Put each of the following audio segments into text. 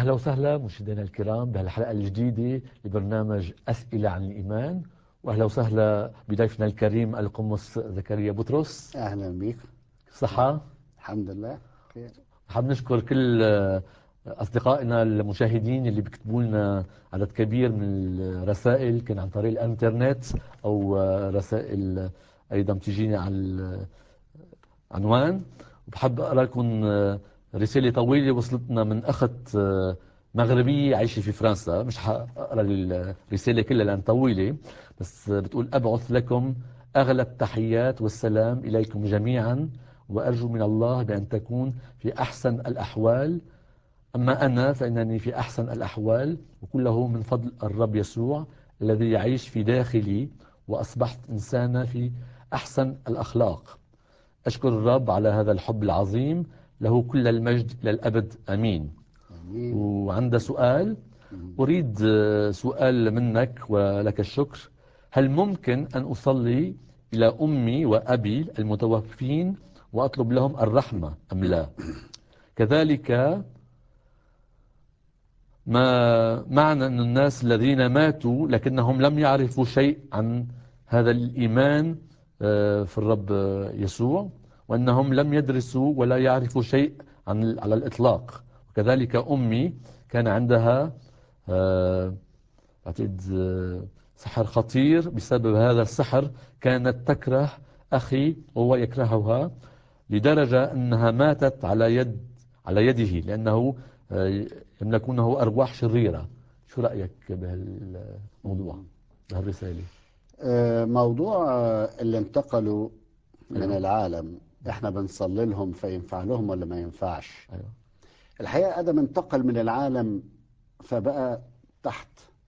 أهلا وسهلا مشاهدينا الكرام بهالحلقة الجديدة لبرنامج أسئلة عن الإيمان وأهلا وسهلا بضيفنا الكريم القمص زكريا بطرس اهلا بيك صحة الحمد لله خير حاب نشكر كل أصدقائنا المشاهدين اللي بيكتبوا لنا عدد كبير من الرسائل كان عن طريق الانترنت أو رسائل أيضا بتجيني على العنوان وبحب أقرأ لكم رسالة طويلة وصلتنا من أخت مغربية عايشة في فرنسا مش حقرأ الرسالة كلها لأن طويلة بس بتقول أبعث لكم أغلى التحيات والسلام إليكم جميعا وأرجو من الله بأن تكون في أحسن الأحوال أما أنا فإنني في أحسن الأحوال وكله من فضل الرب يسوع الذي يعيش في داخلي وأصبحت إنسانا في أحسن الأخلاق أشكر الرب على هذا الحب العظيم له كل المجد للأبد أمين, أمين. وعند سؤال أريد سؤال منك ولك الشكر هل ممكن أن أصلي إلى أمي وأبي المتوفين وأطلب لهم الرحمة أم لا كذلك ما معنى أن الناس الذين ماتوا لكنهم لم يعرفوا شيء عن هذا الإيمان آه، في الرب يسوع وأنهم لم يدرسوا ولا يعرفوا شيء عن على الإطلاق وكذلك أمي كان عندها آه، أعتقد آه، سحر خطير بسبب هذا السحر كانت تكره أخي وهو يكرهها لدرجة أنها ماتت على يد على يده لأنه آه، يملكونه أرواح شريرة شو رأيك بهالموضوع بهالرسالة موضوع اللي انتقلوا من أيوة. العالم احنا بنصلي لهم فينفع لهم ولا ما ينفعش أيوة. الحقيقة ادم انتقل من العالم فبقى تحت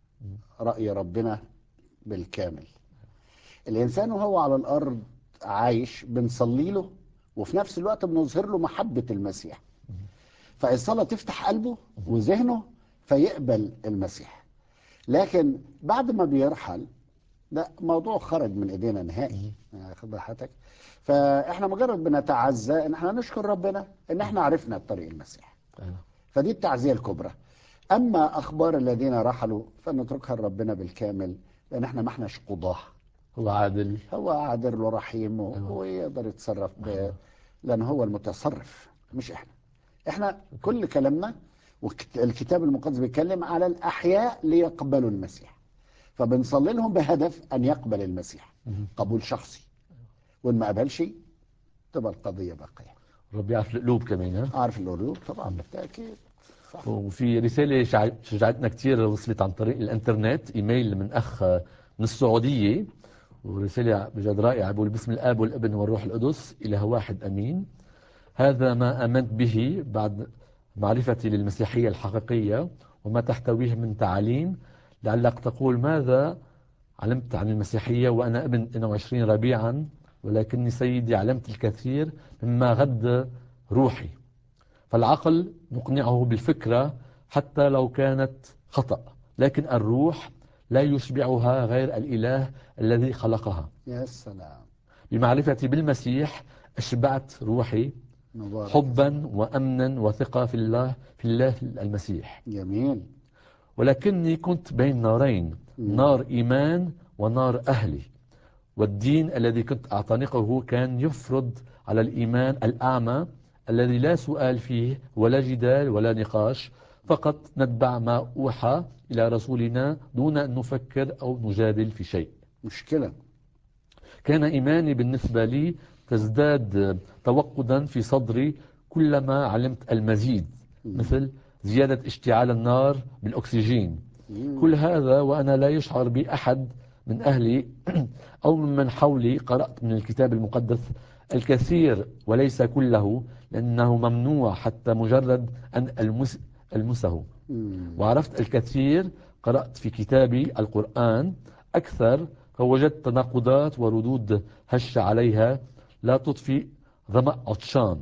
رأي ربنا بالكامل الإنسان وهو على الأرض عايش بنصلي له وفي نفس الوقت بنظهر له محبة المسيح فالصلاة تفتح قلبه وذهنه فيقبل المسيح لكن بعد ما بيرحل ده موضوع خرج من ايدينا نهائي خد حضرتك فاحنا مجرد بنتعزى ان احنا نشكر ربنا ان احنا عرفنا الطريق المسيح أيوة. فدي التعزيه الكبرى اما اخبار الذين رحلوا فنتركها لربنا بالكامل لان احنا ما احناش قضاه هو عادل هو عادل ورحيم أيوة. ويقدر يتصرف ب... أيوة. لان هو المتصرف مش احنا احنا كل كلامنا والكتاب المقدس بيتكلم على الاحياء ليقبلوا المسيح فبنصلي لهم بهدف ان يقبل المسيح قبول شخصي وان ما قبلش تبقى القضيه باقيه رب يعرف القلوب كمان ها عارف القلوب طبعا بالتاكيد صح. وفي رساله شجعتنا كثير وصلت عن طريق الانترنت ايميل من اخ من السعوديه ورسالة بجد رائعة بقول باسم الآب والابن والروح القدس إله واحد أمين هذا ما آمنت به بعد معرفتي للمسيحية الحقيقية وما تحتويه من تعاليم لعلك تقول ماذا علمت عن المسيحية وأنا ابن 22 ربيعا ولكني سيدي علمت الكثير مما غد روحي فالعقل نقنعه بالفكرة حتى لو كانت خطأ لكن الروح لا يشبعها غير الإله الذي خلقها يا سلام بمعرفتي بالمسيح أشبعت روحي مبارك. حبا وأمنا وثقة في الله في الله المسيح جميل ولكني كنت بين نارين نار إيمان ونار أهلي والدين الذي كنت أعتنقه كان يفرض على الإيمان الأعمى الذي لا سؤال فيه ولا جدال ولا نقاش فقط نتبع ما أوحى إلى رسولنا دون أن نفكر أو نجادل في شيء مشكلة كان إيماني بالنسبة لي تزداد توقدا في صدري كلما علمت المزيد مثل زيادة اشتعال النار بالأكسجين كل هذا وأنا لا يشعر بي أحد من أهلي أو ممن حولي قرأت من الكتاب المقدس الكثير وليس كله لأنه ممنوع حتى مجرد أن ألمس ألمسه وعرفت الكثير قرأت في كتابي القرآن أكثر فوجدت تناقضات وردود هشة عليها لا تطفي ظمأ عطشان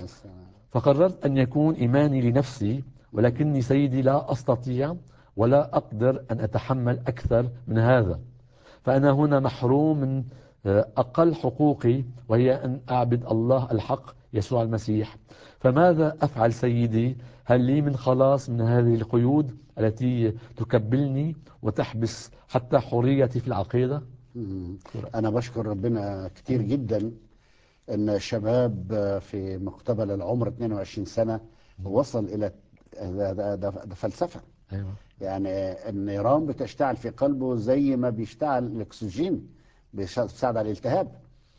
فقررت أن يكون إيماني لنفسي ولكني سيدي لا أستطيع ولا أقدر أن أتحمل أكثر من هذا فأنا هنا محروم من آه، أقل حقوقي وهي أن أعبد الله الحق يسوع المسيح فماذا أفعل سيدي هل لي من خلاص من هذه القيود التي تكبلني وتحبس حتى حريتي في العقيدة مم. أنا بشكر ربنا كتير جدا إن شباب في مقتبل العمر 22 سنة وصل إلى ده, ده, ده, ده فلسفة أيوة. يعني النيران بتشتعل في قلبه زي ما بيشتعل الأكسجين بيساعد على الالتهاب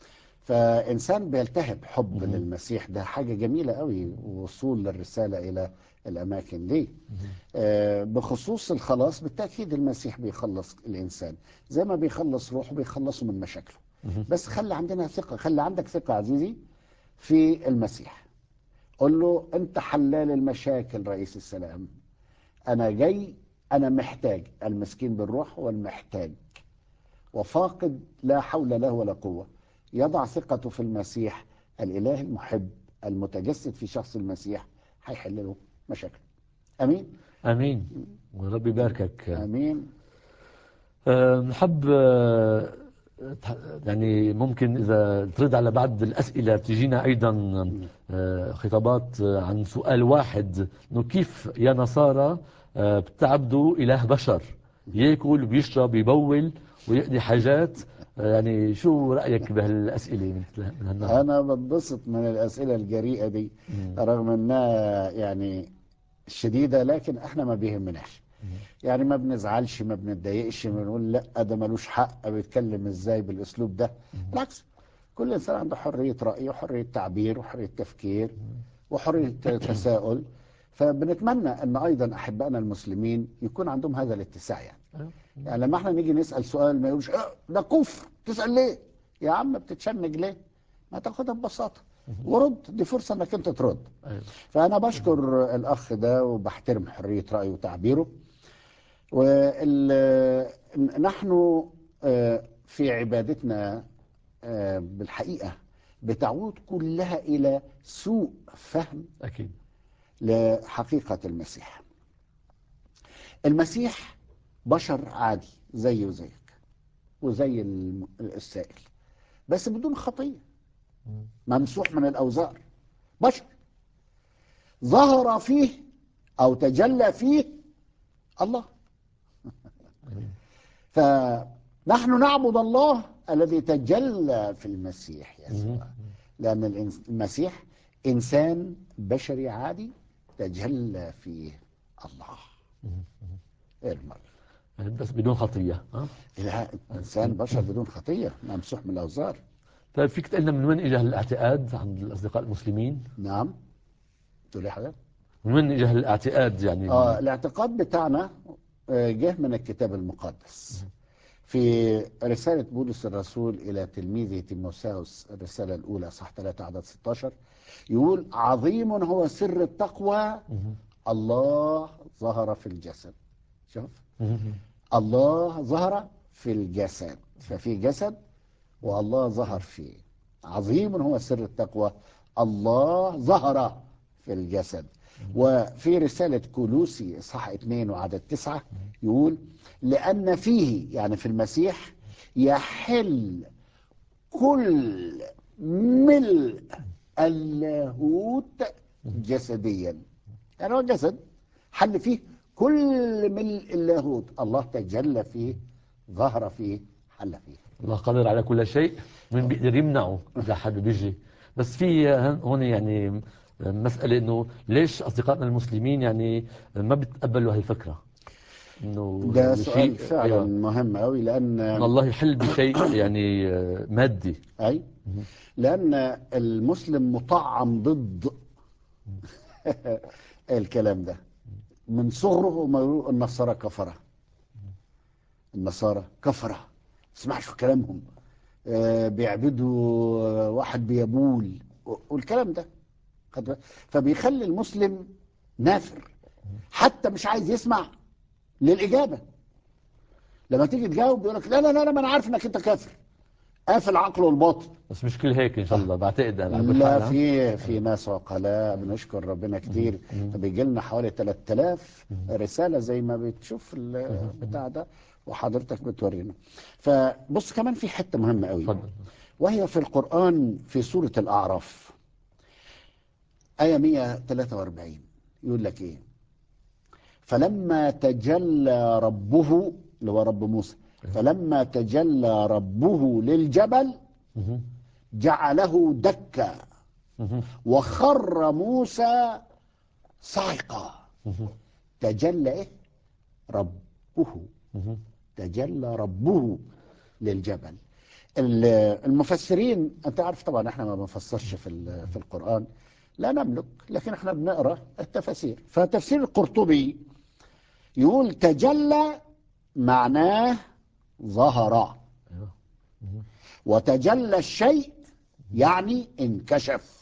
فإنسان بيلتهب حب مم. للمسيح ده حاجة جميلة قوي وصول الرسالة إلى الأماكن دي آه، بخصوص الخلاص بالتأكيد المسيح بيخلص الإنسان زي ما بيخلص روحه بيخلصه من مشاكله مهم. بس خلي عندنا ثقة خلي عندك ثقة عزيزي في المسيح قل له أنت حلال المشاكل رئيس السلام أنا جاي أنا محتاج المسكين بالروح والمحتاج وفاقد لا حول له ولا قوة يضع ثقته في المسيح الإله المحب المتجسد في شخص المسيح هيحل له مشاكله أمين امين ورب يباركك أمين أه، نحب أه، تح- يعني ممكن اذا ترد على بعض الاسئله بتجينا ايضا أه، خطابات أه، عن سؤال واحد انه كيف يا نصارى أه، بتعبدوا اله بشر ياكل ويشرب يبول ويقضي حاجات أه، يعني شو رايك بهالاسئله من من هالنوع أنا بتبسط من الأسئلة الجريئة دي مم. رغم أنها يعني شديدة لكن احنا ما بيهمناش يعني ما بنزعلش ما بنتضايقش ما بنقول لا ده ملوش حق بيتكلم ازاي بالاسلوب ده بالعكس كل انسان عنده حرية رأي وحرية تعبير وحرية تفكير وحرية تساؤل فبنتمنى ان ايضا احبائنا المسلمين يكون عندهم هذا الاتساع يعني أيوة. يعني لما احنا نيجي نسأل سؤال ما يقولش اه ده كفر تسأل ليه يا عم بتتشنج ليه ما تاخدها ببساطة ورد دي فرصة انك انت ترد أيوة. فأنا بشكر الأخ ده وبحترم حرية رأيه وتعبيره ونحن في عبادتنا آه، بالحقيقة بتعود كلها إلى سوء فهم اكيد لحقيقة المسيح المسيح بشر عادي زي وزيك وزي الم- السائل بس بدون خطية ممسوح من الأوزار بشر ظهر فيه أو تجلى فيه الله فنحن نعبد الله الذي تجلى في المسيح يسوع لأن الإنس- المسيح إنسان بشري عادي تجلى فيه الله إيه المرة بس بدون خطيه ها لا إنسان بشر بدون خطية ممسوح من الأوزار طيب فيك تقول لنا من وين اجى الاعتقاد عند الاصدقاء المسلمين نعم تقول لي حضرتك من وين اجى الاعتقاد يعني آه الاعتقاد بتاعنا آه، جه من الكتاب المقدس في رسالة بولس الرسول إلى تلميذه تيموثاوس الرسالة الأولى صح 3 عدد 16 يقول عظيم هو سر التقوى مهم. الله ظهر في الجسد شوف مهم. الله ظهر في الجسد ففي جسد والله ظهر فيه عظيم هو سر التقوى الله ظهر في الجسد وفي رسالة كولوسي إصحاح 2 وعدد 9 يقول لأن فيه يعني في المسيح يحل كل ملء اللاهوت جسديا يعني هو جسد حل فيه كل ملء اللاهوت الله تجلى فيه ظهر فيه حل فيه الله قادر على كل شيء من بيقدر يمنعه اذا حابب يجي بس في هن- هون يعني مسألة انه ليش اصدقائنا المسلمين يعني ما بيتقبلوا هالفكرة انه ده شيء- سؤال فعلا أيوة. مهم قوي لأن ان الله يحل بشيء يعني آه، مادي أي لأن المسلم مطعم ضد الكلام ده من صغره وما يقولوا النصارى كفرة النصارى كفرة ما تسمعش في كلامهم آه، بيعبدوا آه، واحد بيبول و- والكلام ده خد بالك؟ فبيخلي المسلم نافر حتى مش عايز يسمع للإجابة لما تيجي تجاوب يقول لك لا لا لا لا، ما انا عارف انك انت كافر قافل عقله والباطن بس مش كل هيك ان شاء الله بعتقد انا على كل لا حال، ها؟ في في ناس عقلاء بنشكر ربنا كتير بيجي لنا حوالي 3000 رساله زي ما بتشوف البتاع ده وحضرتك بتورينا فبص كمان في حته مهمه قوي اتفضل وهي في القران في سوره الاعراف آية 143 يقول لك إيه فلما تجلى ربه اللي هو رب موسى فلما تجلى ربه للجبل مهم. جعله دكا مهم. وخر موسى صعقا مهم. تجلى إيه ربه مهم. تجلى ربه للجبل ال- المفسرين انت عارف طبعا احنا ما بنفسرش في ال- في القرآن لا نملك لكن احنا بنقرا التفاسير فتفسير القرطبي يقول تجلى معناه ظهر أيوة. مهم. وتجلى الشيء يعني انكشف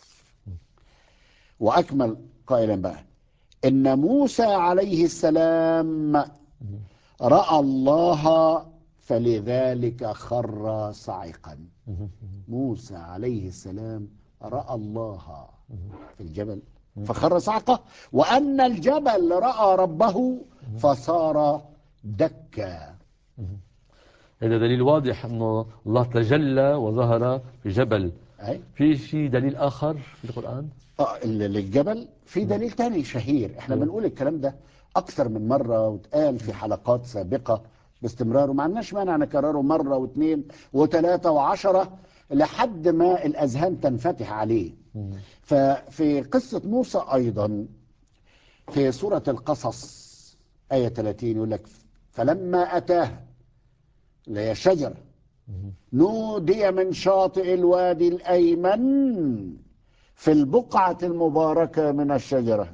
واكمل قائلا بقى ان موسى عليه السلام راى الله فلذلك خر صاعقا مهم. موسى عليه السلام راى الله في الجبل فخر صعقه وان الجبل راى ربه فصار دكا هذا دليل واضح انه الله تجلى وظهر في جبل أي؟ في شيء دليل اخر في القران آه، ال- للجبل في دليل تاني شهير احنا أيوة. بنقول الكلام ده اكثر من مره واتقال في حلقات سابقه باستمرار وما عندناش مانع نكرره مره واثنين وثلاثه وعشره لحد ما الاذهان تنفتح عليه مم. ففي قصه موسى ايضا في سوره القصص ايه 30 يقول لك فلما اتاه اللي هي شجره مهم. نودي من شاطئ الوادي الأيمن في البقعة المباركة من الشجرة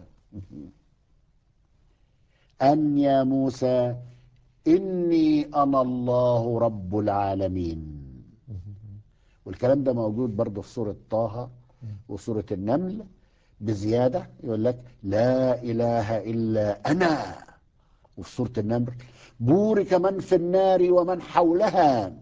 أن يا موسى إني أنا الله رب العالمين والكلام ده موجود برضه في سورة طه وسورة النمل بزيادة يقول لك لا إله إلا أنا وفي سورة النمل بورك من في النار ومن حولها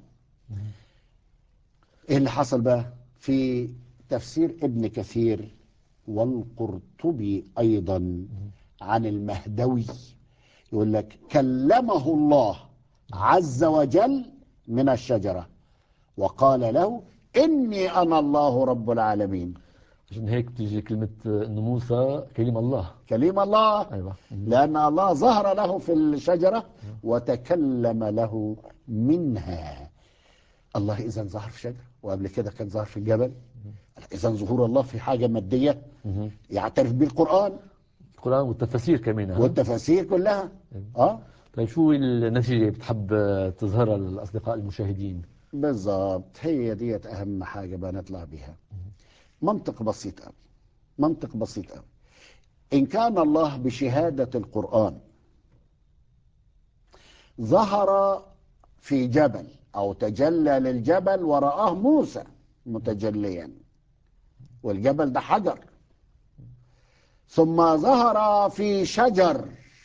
ايه اللي حصل بقى في تفسير ابن كثير والقرطبي ايضا عن المهدوي يقول لك كلمه الله عز وجل من الشجرة وقال له إني أنا الله رب العالمين عشان هيك بتيجي كلمه انه موسى كلمه الله كلم الله ايوه مهم. لأن الله ظهر له في الشجرة وتكلم له منها الله إذا ظهر في شجرة وقبل كده كان ظهر في الجبل إذا ظهور الله في حاجة مادية مهم. يعترف به القرآن القران والتفاسير كمان ها؟ والتفاسير كلها اه طيب شو النتيجه اللي بتحب تظهرها للاصدقاء المشاهدين بالظبط هي ديت أهم حاجة بقى نطلع بيها منطق بسيط قوي منطق بسيط قوي إن كان الله بشهادة القرآن ظهر في جبل أو تجلى للجبل ورآه موسى متجليا والجبل ده حجر ثم ظهر في شجر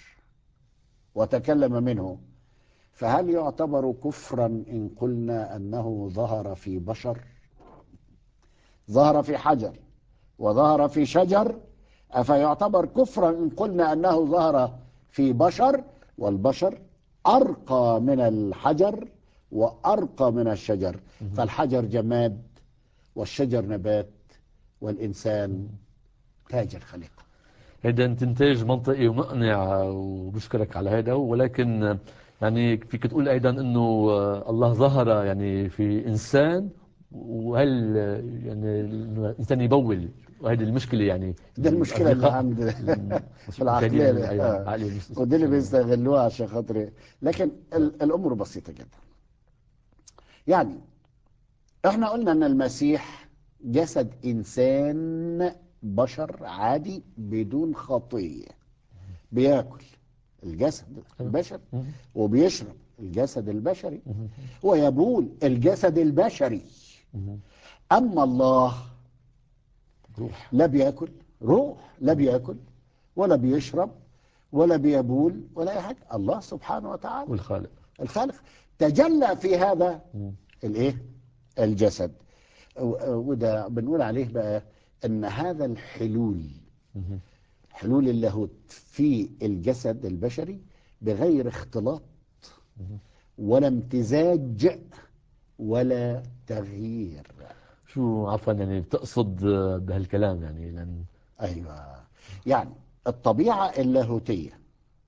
وتكلم منه فهل يعتبر كفرا إن قلنا أنه ظهر في بشر ظهر في حجر وظهر في شجر أفيعتبر كفرا إن قلنا أنه ظهر في بشر والبشر أرقى من الحجر وأرقى من الشجر فالحجر جماد والشجر نبات والإنسان تاج الخليقة هذا انتاج منطقي ومقنع وبشكرك على هذا ولكن يعني فيك تقول ايضا انه الله ظهر يعني في انسان وهل يعني إنه الانسان يبول وهذه المشكله يعني ده المشكلة اللي الأصدقاء- عند المشاهدين في العقلية اللي- أيوة، آه. عقلية المس- ودي اللي بيستغلوها عشان خاطر إيه؟ لكن ال- الامور بسيطه جدا يعني احنا قلنا ان المسيح جسد انسان بشر عادي بدون خطيه بياكل الجسد البشري مهم. وبيشرب الجسد البشري مهم. ويبول الجسد البشري مهم. اما الله روح لا بياكل روح لا بياكل ولا بيشرب ولا بيبول ولا اي حاجه الله سبحانه وتعالى والخالق الخالق تجلى في هذا مم. الايه الجسد و- وده بنقول عليه بقى ان هذا الحلول مهم. حلول اللاهوت في الجسد البشري بغير اختلاط ولا امتزاج ولا تغيير شو عفوا يعني بتقصد بهالكلام يعني لان أيوة يعني الطبيعة اللاهوتية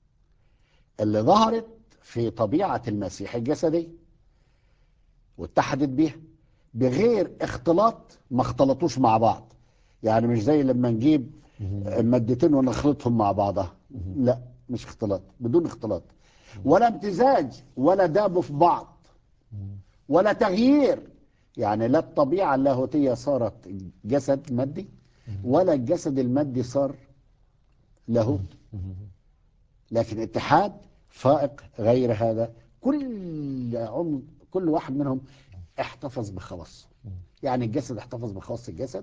اللي ظهرت في طبيعة المسيح الجسدي واتحدت بيها بغير اختلاط ما اختلطوش مع بعض يعني مش زي لما نجيب مادتين ونخلطهم مع بعضها لا مش اختلاط بدون اختلاط ولا امتزاج ولا دابوا في بعض ولا تغيير يعني لا الطبيعة اللاهوتية صارت جسد مادي ولا الجسد المادي صار لاهوت لكن اتحاد فائق غير هذا كل عم كل واحد منهم احتفظ بخواصه يعني الجسد احتفظ بخواص الجسد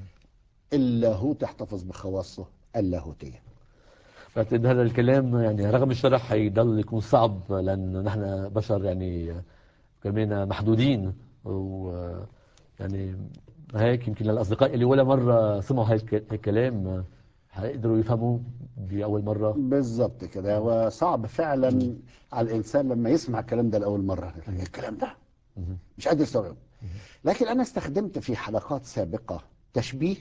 اللاهوت احتفظ بخواصه اللاهوتية بعتقد هذا الكلام يعني رغم الشرح حيضل يكون صعب لان نحن بشر يعني كمان محدودين و يعني هيك يمكن للاصدقاء اللي ولا مره سمعوا هيك الكلام حيقدروا يفهموا باول مره بالظبط كده هو صعب فعلا على الانسان لما يسمع الكلام ده لاول مره الكلام ده مش قادر يستوعبه لكن انا استخدمت في حلقات سابقه تشبيه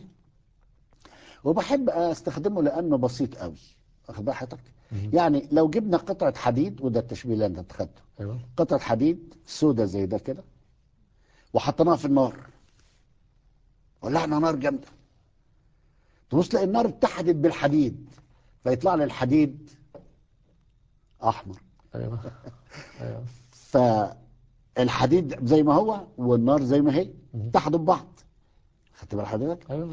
وبحب استخدمه لانه بسيط قوي واخد بال حضرتك يعني لو جبنا قطعه حديد وده التشبيه اللي انت اتخذته ايوه قطعه حديد سودة زي ده كده وحطيناها في النار ولعنا نار جامده تبص تلاقي النار اتحدت بالحديد فيطلع لي الحديد احمر ايوه ايوه فالحديد زي ما هو والنار زي ما هي اتحدوا ببعض خدت بال حضرتك ايوه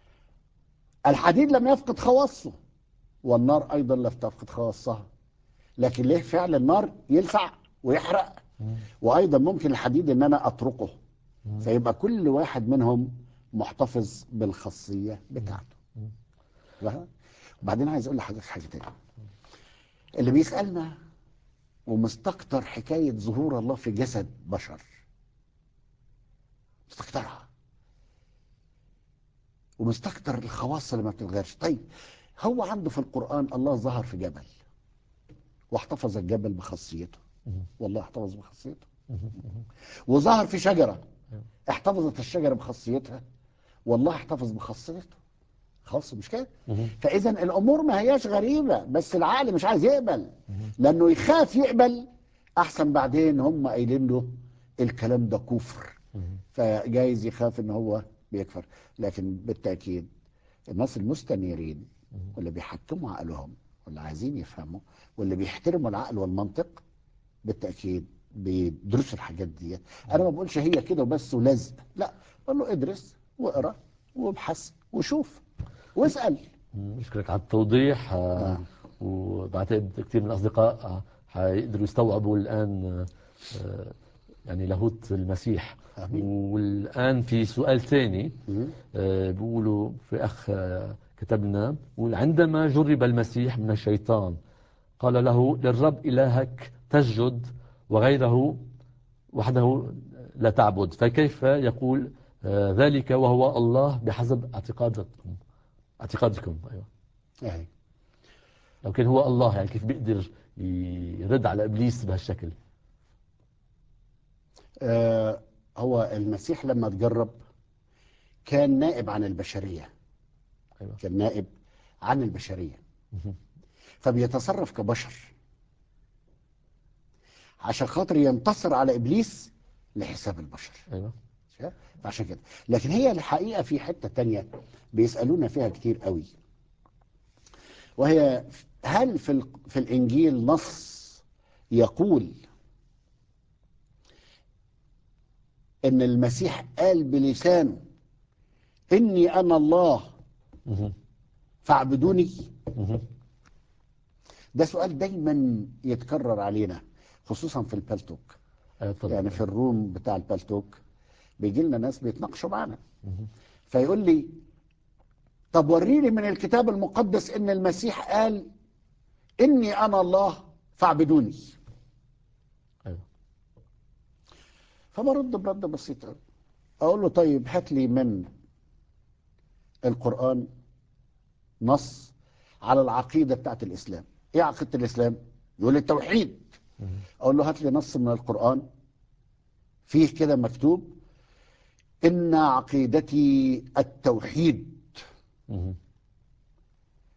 الحديد لم يفقد خواصه والنار ايضا لم تفقد خواصها لكن ليه فعل النار يلسع ويحرق وايضا ممكن الحديد ان انا اطرقه فيبقى كل واحد منهم محتفظ بالخاصيه بتاعته فاهم؟ وبعدين عايز اقول لحضرتك حاجه تانية اللي بيسالنا ومستكتر حكايه ظهور الله في جسد بشر مستكترها ومستكتر الخواص اللي ما بتتغيرش طيب هو عنده في القرآن الله ظهر في جبل واحتفظ الجبل بخاصيته والله احتفظ بخاصيته وظهر في شجرة احتفظت الشجرة بخاصيتها والله احتفظ بخاصيته خلاص مش كده فاذا الامور ما هياش غريبة بس العقل مش عايز يقبل لانه يخاف يقبل احسن بعدين هم قايلين له الكلام ده كفر فجايز يخاف ان هو بيكفر لكن بالتأكيد الناس المستنيرين واللي بيحكموا عقلهم واللي عايزين يفهموا واللي بيحترموا العقل والمنطق بالتأكيد بيدرسوا الحاجات دي انا ما بقولش هي كده وبس ولزق لا بقول له ادرس واقرا وابحث وشوف واسال بشكرك على التوضيح آه، آه. وبعتقد كثير من الاصدقاء آه، حيقدروا يستوعبوا الان آه، يعني لاهوت المسيح آمين. والان في سؤال ثاني مم. آه، بيقولوا في اخ آه، كتب لنا بيقول عندما جرب المسيح من الشيطان قال له للرب الهك تسجد وغيره وحده لا تعبد فكيف يقول آه، ذلك وهو الله بحسب اعتقادكم اعتقادكم ايوه أي. لو كان هو الله يعني كيف بيقدر يرد على ابليس بهالشكل آه هو المسيح لما تجرب كان نائب عن البشرية ايوه كان نائب عن البشرية فبيتصرف كبشر عشان خاطر ينتصر على إبليس لحساب البشر ايوه عشان كده لكن هي الحقيقة في حتة تانية بيسألونا فيها كتير قوي وهي هل في, ال- في الإنجيل نص يقول إن المسيح قال بلسانه إني أنا الله مهم. فاعبدوني مهم. ده سؤال دايما يتكرر علينا خصوصا في البلتوك ايوه تفضل يعني في الروم بتاع البلتوك بيجي لنا ناس بيتناقشوا معانا مهم. فيقول لي طب وريني من الكتاب المقدس ان المسيح قال اني انا الله فاعبدوني ايوه فبرد برد بسيط أوي. اقول له طيب هات لي من القران نص على العقيده بتاعت الاسلام ايه عقيده الاسلام يقول لي التوحيد مهم. اقول له هات لي نص من القران فيه كده مكتوب ان عقيدتي التوحيد مهم.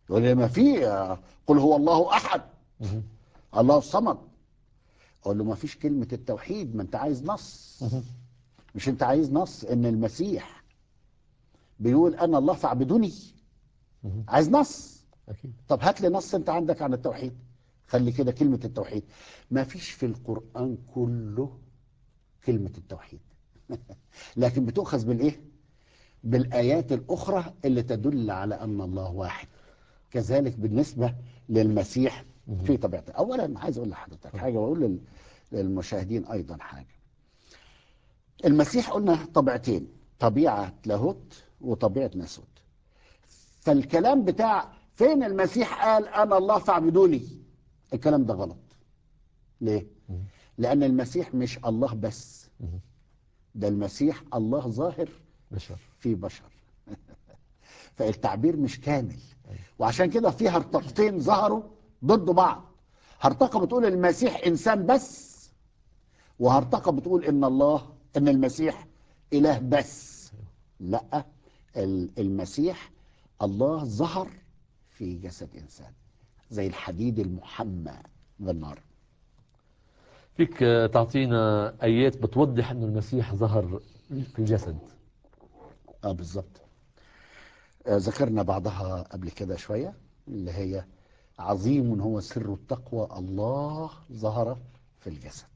يقول لي ما في آه، قل هو الله احد مهم. الله الصمد اقول له ما فيش كلمه التوحيد ما انت عايز نص مهم. مش انت عايز نص ان المسيح بيقول انا الله فاعبدوني مهم. عايز نص أكيد طب هات لي نص انت عندك عن التوحيد خلي كده كلمة التوحيد ما فيش في القرآن كله كلمة التوحيد لكن بتؤخذ بالايه بالآيات الأخرى اللي تدل على أن الله واحد كذلك بالنسبة للمسيح في طبيعته أولا عايز أقول لحضرتك حاجة وأقول لل- للمشاهدين أيضا حاجة المسيح قلنا طبيعتين طبيعة لاهوت وطبيعة ناسوت فالكلام بتاع فين المسيح قال أنا الله فاعبدوني الكلام ده غلط ليه؟ مم. لأن المسيح مش الله بس مهم. ده المسيح الله ظاهر بشر في بشر فالتعبير مش كامل وعشان كده في هرطقتين ظهروا ضد بعض هرطقة بتقول المسيح إنسان بس وهرطقة بتقول إن الله إن المسيح إله بس لا ال- المسيح الله ظهر في جسد إنسان زي الحديد المحمى بالنار فيك آه، تعطينا آيات بتوضح أنه المسيح ظهر في الجسد اه بالظبط آه، ذكرنا بعضها قبل كده شوية اللي هي عظيم هو سر التقوى الله ظهر في الجسد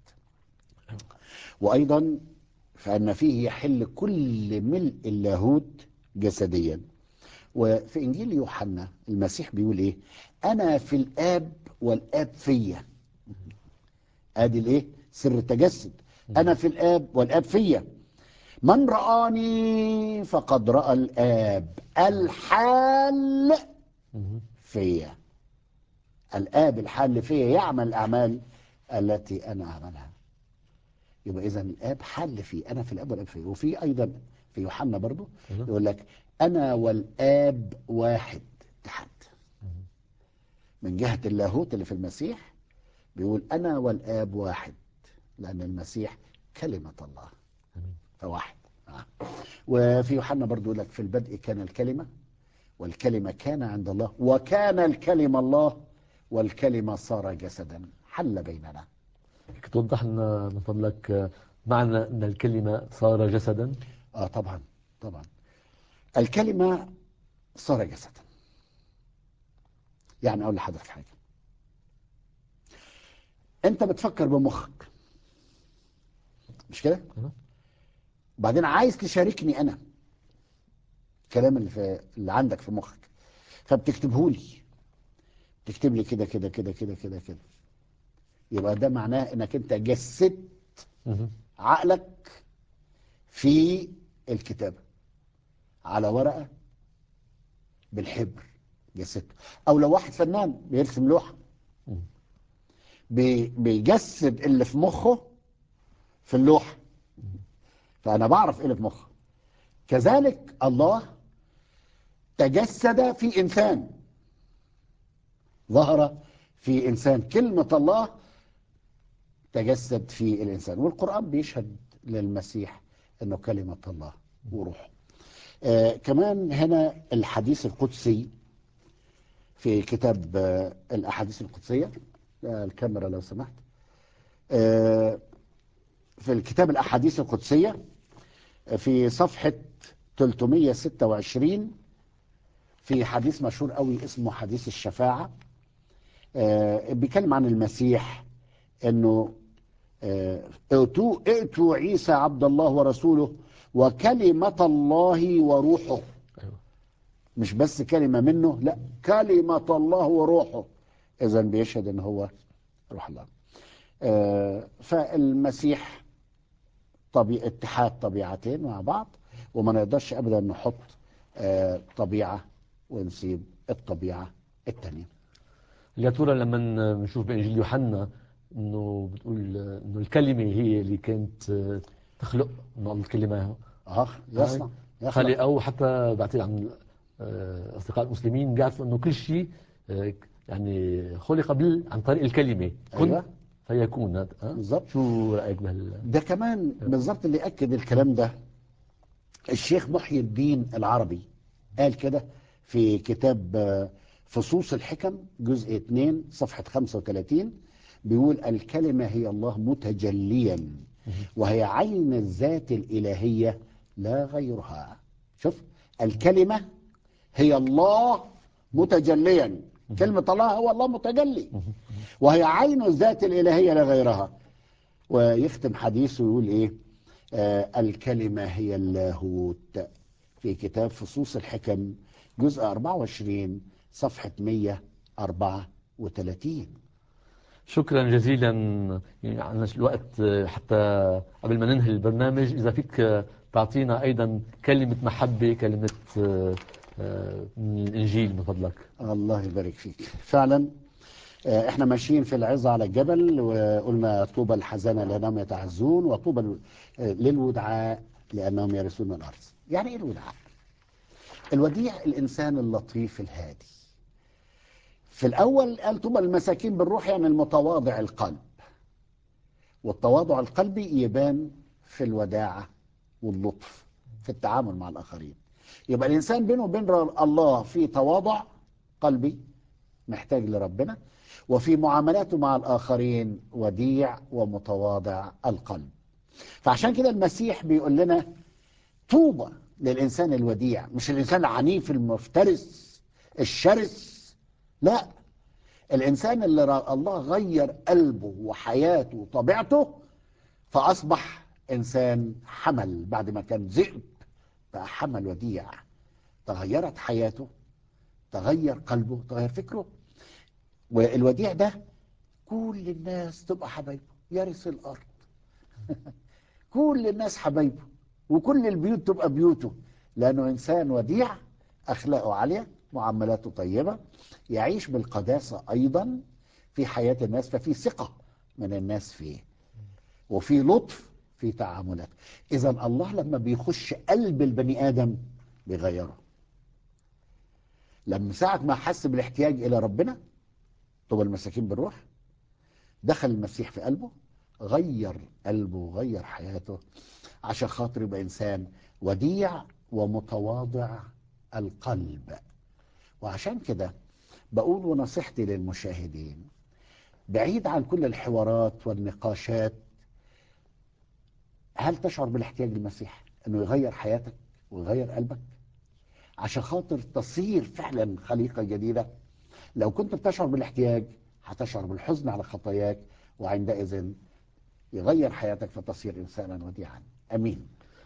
وأيضا فأن فيه يحل كل ملء اللاهوت جسديا وفي إنجيل يوحنا المسيح بيقول إيه أنا في الآب والآب فيا ادي الايه سر التجسد انا في الاب والاب فيا من رآني فقد رأى الآب الحال مهم. فيا الآب الحال فيا يعمل الأعمال التي أنا أعملها يبقى إذا الآب حل فيه أنا في الآب والآب فيه وفي أيضا في يوحنا برضو أها. يقول لك أنا والآب واحد اتحاد من جهة اللاهوت اللي في المسيح بيقول أنا والآب واحد لأن المسيح كلمة الله آمين. فواحد آه. وفي يوحنا برضو يقول لك في البدء كان الكلمة والكلمة كان عند الله وكان الكلمة الله والكلمة صار جسدا حل بيننا فيك توضح لنا من فضلك آه، معنى أن الكلمة صار جسدا اه طبعا طبعا الكلمة صار جسدا يعني اقول لحضرتك حاجة انت بتفكر بمخك مش كده أها. بعدين عايز تشاركني انا الكلام اللي في اللي عندك في مخك فبتكتبه لي تكتب لي كده كده كده كده كده كده يبقى ده معناه انك انت جسدت مهم. عقلك في الكتابة على ورقة بالحبر جسدته أو لو واحد فنان بيرسم لوحة مم. بي- بيجسد اللي في مخه في اللوحة فأنا بعرف إيه اللي في مخه كذلك الله تجسد في إنسان ظهر في إنسان كلمة الله تجسد في الإنسان والقرآن بيشهد للمسيح أنه كلمة الله وروحه آه كمان هنا الحديث القدسي في كتاب آه الأحاديث القدسية آه الكاميرا لو سمحت آه في الكتاب الأحاديث القدسية آه، في صفحة 326 في حديث مشهور قوي اسمه حديث الشفاعة آه، بيتكلم عن المسيح انه آه، ائتوا ائتوا عيسى عبد الله ورسوله وكلمة الله وروحه أيوة. مش بس كلمة منه لا كلمة الله وروحه إذا بيشهد ان هو روح الله آه، فالمسيح طبيعة اتحاد طبيعتين مع بعض وما نقدرش ابدا نحط آه، طبيعة ونسيب الطبيعة التانية يا ترى لما بنشوف بإنجيل يوحنا انه بتقول آه، انه الكلمة هي اللي كانت آه، تخلق انه الكلمة اه يصنع يخلق خالق او حتى بعتقد عن آه، اصدقاء المسلمين بيعرفوا انه كل شيء آه، يعني خلق بال عن طريق الكلمة كن أيوة. فيكون هذا آه؟ بالظبط. شو رأيك بهال ده كمان بالظبط اللي اكد الكلام ده الشيخ محي الدين العربي قال كده في كتاب آه، فصوص الحكم جزء 2 صفحة 35 بيقول الكلمة هي الله متجليا وهي عين الذات الإلهية لا غيرها شوف الكلمة هي الله متجليا كلمة الله هو الله متجلي وهي عين الذات الإلهية لا غيرها ويختم حديثه ويقول إيه آه الكلمة هي اللاهوت في كتاب فصوص الحكم جزء 24 صفحة 134 شكرا جزيلا يعني عندنا الوقت حتى قبل ما ننهي البرنامج إذا فيك تعطينا أيضا كلمة محبة كلمة من الإنجيل من فضلك الله يبارك فيك فعلا احنا ماشيين في العظة على الجبل وقلنا طوبى الحزانة لأنهم يتعزون وطوبى للودعاء لأنهم يرثون الأرض يعني إيه الودعاء الوديع الإنسان اللطيف الهادي في الأول قال طوبى المساكين بالروح يعني المتواضع القلب والتواضع القلبي يبان في الوداعة واللطف في التعامل مع الآخرين يبقى الإنسان بينه وبين الله في تواضع قلبي محتاج لربنا وفي معاملاته مع الآخرين وديع ومتواضع القلب فعشان كده المسيح بيقول لنا طوبى للإنسان الوديع مش الإنسان العنيف المفترس الشرس لا الإنسان اللي الله غير قلبه وحياته وطبيعته فأصبح إنسان حمل بعد ما كان ذئب بقى حمل وديع تغيرت حياته تغير قلبه تغير فكره والوديع ده كل الناس تبقى حبايبه يرث الأرض كل الناس حبايبه وكل البيوت تبقى بيوته لأنه إنسان وديع أخلاقه عالية معاملاته طيبة يعيش بالقداسة أيضا في حياة الناس ففي ثقة من الناس فيه وفي لطف في تعاملاته إذا الله لما بيخش قلب البني آدم بيغيره لما ساعة ما حس بالاحتياج إلى ربنا طب المساكين بالروح دخل المسيح في قلبه غير قلبه وغير حياته عشان خاطر يبقى إنسان وديع ومتواضع القلب وعشان كده بقول ونصيحتي للمشاهدين بعيد عن كل الحوارات والنقاشات هل تشعر بالاحتياج للمسيح انه يغير حياتك ويغير قلبك عشان خاطر تصير فعلا خليقة جديدة لو كنت بتشعر بالاحتياج هتشعر بالحزن على خطاياك وعندئذ يغير حياتك فتصير إنسانا وديعا أمين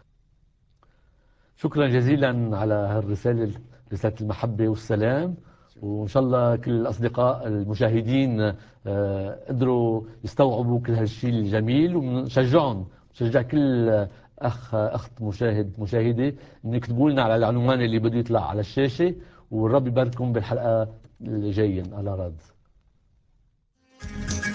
شكرا جزيلا على هالرسالة رسالة المحبة والسلام وإن شاء الله كل الأصدقاء المشاهدين قدروا يستوعبوا كل هالشيء الجميل ونشجعهم نشجع كل أخ أخت مشاهد مشاهدة إن يكتبوا لنا على العنوان اللي بده يطلع على الشاشة والرب يبارككم بالحلقة الجاية على راد